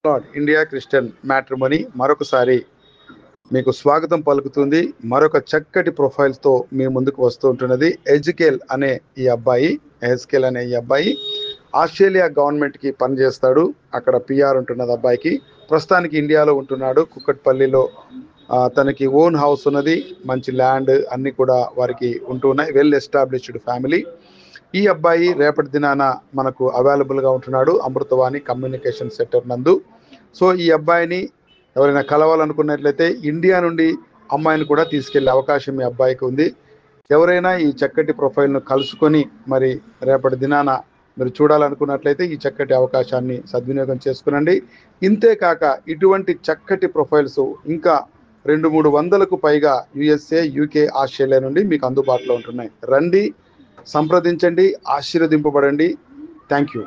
lord India Christian matrimony మరొకసారి మీకు స్వాగతం పలుకుతుంది మరొక చక్కటి ప్రొఫైల్తో మీ ముందుకు వస్తూ ఉంటున్నది ఎజ్కేల్ అనే ఈ అబ్బాయి ఎజ్కేల్ అనే ఈ అబ్బాయి ఆస్ట్రేలియా గవర్నమెంట్కి పనిచేస్తాడు అక్కడ పిఆర్ ఉంటున్నది అబ్బాయికి ప్రస్తుతానికి ఇండియాలో ఉంటున్నాడు కుక్కట్పల్లిలో ఆ, తనకి ఓన్ హౌస్ ఉన్నది మంచి ల్యాండ్ అన్ని కూడా వారికి ఉంటున్నాయి వెల్ ఎస్టాబ్లిష్డ్ ఫ్యామిలీ ఈ అబ్బాయి రేపటి దినాన మనకు అవైలబుల్గా ఉంటున్నాడు అమృతవాణి కమ్యూనికేషన్ సెంటర్ నందు సో ఈ అబ్బాయిని ఎవరైనా కలవాలనుకున్నట్లయితే ఇండియా నుండి అమ్మాయిని కూడా తీసుకెళ్లే అవకాశం ఈ అబ్బాయికి ఉంది ఎవరైనా ఈ చక్కటి ప్రొఫైల్ను కలుసుకొని మరి రేపటి దినాన మీరు చూడాలనుకున్నట్లయితే ఈ చక్కటి అవకాశాన్ని సద్వినియోగం చేసుకునండి ఇంతేకాక ఇటువంటి చక్కటి ప్రొఫైల్స్ ఇంకా రెండు మూడు వందలకు పైగా యుఎస్ఏ యూకే ఆస్ట్రేలియా నుండి మీకు అందుబాటులో ఉంటున్నాయి రండి సంప్రదించండి ఆశీర్వదింపబడండి థ్యాంక్ యూ